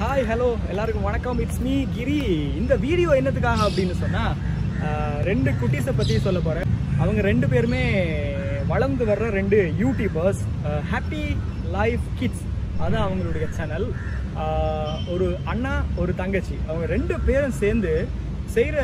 hi hello எல்லாருக்கும் வணக்கம் it's me கிரி இந்த வீடியோ என்னத்துக்காக அப்படின்னு சொன்னா ஆஹ், ரெண்டு குட்டீஸை பத்தி சொல்ல போறேன் அவங்க ரெண்டு பேருமே வளர்ந்து வர்ற ரெண்டு யூடியூபர்ஸ் ஹாப்பி லைஃப் கிட்ஸ் அதான் அவங்களுடைய சேனல் ஒரு அண்ணா ஒரு தங்கச்சி அவங்க ரெண்டு பேரும் சேர்ந்து செய்கிற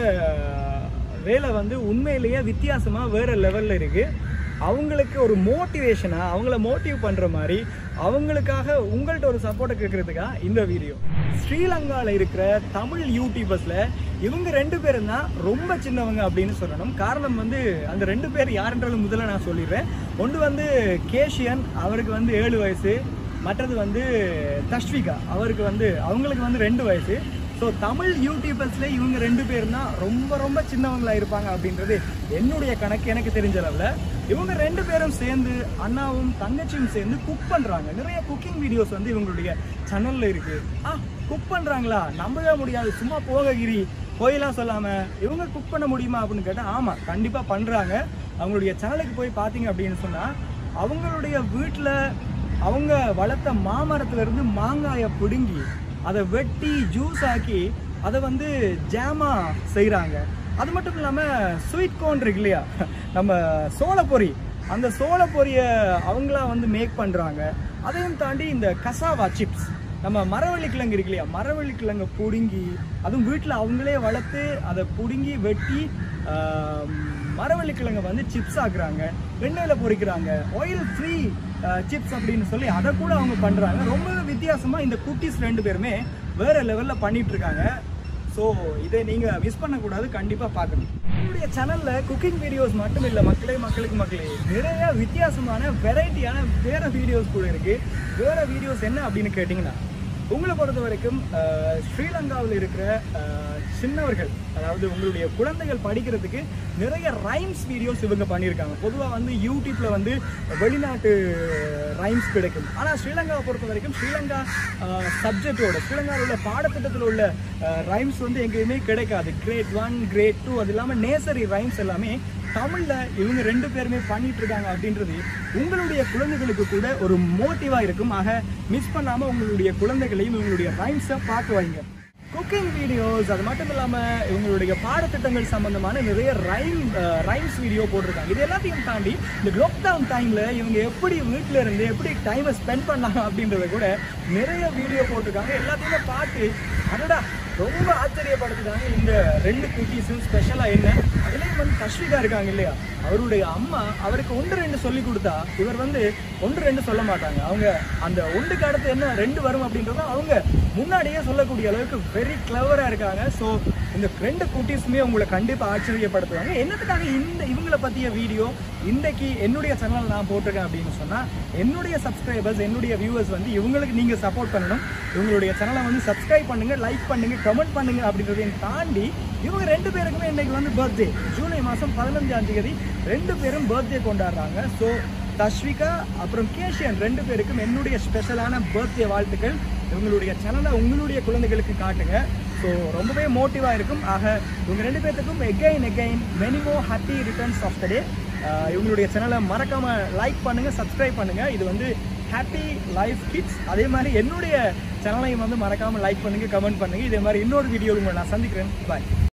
வேலை வந்து உண்மையிலேயே வித்தியாசமா வேற லெவல்ல இருக்கு அவங்களுக்கு ஒரு மோட்டிவேஷனா அவங்கள மோட்டிவ் பண்ற மாதிரி அவங்களுக்காக உங்கள்ட்ட ஒரு சப்போர்ட்டை கேட்கறதுக்காக இந்த வீடியோ ஸ்ரீலங்கால இருக்கிற தமிழ் யூடியூபர்ஸ்ல இவங்க ரெண்டு பேரும் தான் ரொம்ப சின்னவங்க அப்படின்னு சொல்லணும் காரணம் வந்து அந்த ரெண்டு பேர் யாருன்றாலும் முதல்ல நான் சொல்லிடுறேன் ஒன்று வந்து கேஷியன் அவருக்கு வந்து ஏழு வயசு மற்றது வந்து தஷ்விகா அவருக்கு வந்து அவங்களுக்கு வந்து ரெண்டு வயசு ஸோ தமிழ் யூடியூபர்ஸ்ல இவங்க ரெண்டு பேரும் தான் ரொம்ப ரொம்ப சின்னவங்களா இருப்பாங்க அப்படின்றது என்னுடைய கணக்கு எனக்கு தெரிஞ்ச அளவில் இவங்க ரெண்டு பேரும் சேர்ந்து அண்ணாவும் தங்கச்சியும் சேர்ந்து குக் பண்றாங்க நிறைய குக்கிங் வீடியோஸ் வந்து இவங்களுடைய சேனல்ல இருக்கு ஆ குக் பண்றாங்களா நம்பவே முடியாது சும்மா போக கிரி கோயிலாம் சொல்லாம இவங்க குக் பண்ண முடியுமா அப்படின்னு கேட்டா ஆமா கண்டிப்பா பண்றாங்க அவங்களுடைய சேனலுக்கு போய் பார்த்தீங்க அப்படின்னு சொன்னா அவங்களுடைய வீட்டில் அவங்க வளர்த்த மாமரத்துல இருந்து மாங்காயை பிடுங்கி அதை வெட்டி ஜூஸ் ஆக்கி அதை வந்து ஜாமா செய்கிறாங்க அது மட்டும் இல்லாமல் ஸ்வீட் கோன் இருக்கு இல்லையா நம்ம சோளப்பொரி அந்த சோளப்பொரியை அவங்களா வந்து மேக் பண்ணுறாங்க அதையும் தாண்டி இந்த கசாவா சிப்ஸ் நம்ம மரவள்ளி கிழங்கு இருக்கு இல்லையா மரவள்ளி கிழங்கை பிடுங்கி அதுவும் வீட்டில் அவங்களே வளர்த்து அதை பிடுங்கி வெட்டி ஆஹ், மரவள்ளி கிழங்கை வந்து சிப்ஸ் ஆக்குறாங்க எண்ணெயில் பொரிக்கிறாங்க ஆயில் ஃப்ரீ சிப்ஸ் அப்படின்னு சொல்லி அதை கூட அவங்க பண்ணுறாங்க ரொம்ப வித்தியாசமாக இந்த குட்டீஸ் ரெண்டு பேருமே வேற லெவலில் பண்ணிட்டு இருக்காங்க ஸோ இதை நீங்கள் மிஸ் பண்ணக்கூடாது கண்டிப்பாக பார்க்கணும் என்னுடைய சேனலில் குக்கிங் வீடியோஸ் மட்டும் இல்லை மக்களே மக்களுக்கு மக்களே நிறைய வித்தியாசமான வெரைட்டியான வேற வீடியோஸ் கூட இருக்குது வேற வீடியோஸ் என்ன அப்படின்னு கேட்டிங்கன்னா உங்களை பொறுத்த வரைக்கும் அஹ், ஸ்ரீலங்காவில் இருக்கிற அஹ், சின்னவர்கள் அதாவது உங்களுடைய குழந்தைகள் படிக்கிறதுக்கு நிறைய ரைம்ஸ் வீடியோஸ் இவங்க பண்ணியிருக்காங்க பொதுவாக வந்து யூடியூப்ல வந்து வெளிநாட்டு ரைம்ஸ் கிடைக்கும் ஆனால் ஸ்ரீலங்காவை பொறுத்த வரைக்கும் ஸ்ரீலங்கா சப்ஜெக்டோட ஸ்ரீலங்காவில் உள்ள பாடத்திட்டத்தில் உள்ள ரைம்ஸ் வந்து எங்கேயுமே கிடைக்காது கிரேட் ஒன் கிரேட் டூ அது இல்லாமல் நேசரி ரைம்ஸ் எல்லாமே தமிழ்ல இவங்க ரெண்டு பேருமே பண்ணிட்டு இருக்காங்க அப்படின்றது உங்களுடைய குழந்தைகளுக்கு கூட ஒரு மோட்டிவா இருக்கும் ஆக மிஸ் பண்ணாம உங்களுடைய குழந்தைகளையும் இவங்களுடைய ரைம்ஸை பார்க்க வைங்க குக்கிங் வீடியோஸ் அது மட்டும் இல்லாம இவங்களுடைய பாடத்திட்டங்கள் சம்பந்தமான நிறைய ரைம் ரைம்ஸ் வீடியோ போட்டிருக்காங்க இது எல்லாத்தையும் தாண்டி இந்த லாக்டவுன் டைம்ல இவங்க எப்படி வீட்ல இருந்து எப்படி டைமை ஸ்பெண்ட் பண்ணாங்க அப்படின்றத கூட நிறைய வீடியோ போட்டிருக்காங்க எல்லாத்தையுமே பார்த்து அடடா ரொம்ப ஆச்சரியப்படுத்துறாங்க இந்த ரெண்டு குட்டீஸும் ஸ்பெஷலா என்ன அதுலயும் வந்து தஷ்விகா இருக்காங்க இல்லையா அவருடைய அம்மா அவருக்கு ஒன்று ரெண்டு சொல்லி கொடுத்தா இவர் வந்து ஒன்று ரெண்டு சொல்ல மாட்டாங்க அவங்க அந்த ஒன்றுக்கு அடுத்து என்ன ரெண்டு வரும் அப்படின்றத அவங்க முன்னாடியே சொல்லக்கூடிய அளவுக்கு வெரி கிளவரா இருக்காங்க ஸோ இந்த ரெண்டு குட்டீஸுமே உங்களை கண்டிப்பா ஆச்சரியப்படுத்துவாங்க என்னத்துக்காக இந்த இவங்களை பத்திய வீடியோ இன்றைக்கு என்னுடைய சேனல் நான் போட்டிருக்கேன் அப்படின்னு சொன்னா என்னுடைய சப்ஸ்கிரைபர்ஸ் என்னுடைய வியூவர்ஸ் வந்து இவங்களுக்கு நீங்க சப்போர்ட் பண்ணணும் இவங்களுடைய சேனலை வந்து சப்ஸ்கிரைப் பண்ணுங்க லைக் பண்ணுங்க கமெண்ட் பண்ணுங்க அப்படின்றதையும் தாண்டி இவங்க ரெண்டு பேருக்குமே இன்னைக்கு வந்து பர்த்டே ஜூலை மாதம் பதினஞ்சாம் தேதி ரெண்டு பேரும் பர்த்டே கொண்டாடுறாங்க ஸோ தஷ்விகா அப்புறம் கேஷியன் ரெண்டு பேருக்கும் என்னுடைய ஸ்பெஷலான பர்த்டே வாழ்த்துக்கள் இவங்களுடைய சேனலை உங்களுடைய குழந்தைகளுக்கு காட்டுங்க ஸோ ரொம்பவே மோட்டிவாக இருக்கும் ஆக இவங்க ரெண்டு பேர்த்துக்கும் again again many more happy returns of the day இவங்களுடைய சேனலை மறக்காம லைக் பண்ணுங்க சப்ஸ்கிரைப் பண்ணுங்க இது வந்து ஹாப்பி லைஃப் கிட்ஸ் அதே மாதிரி என்னுடைய சேனலையும் வந்து மறக்காம லைக் பண்ணுங்க கமெண்ட் பண்ணுங்க இதே மாதிரி இன்னொரு வீடியோவில் உங்களை நான் சந்திக்கிறேன் பாய்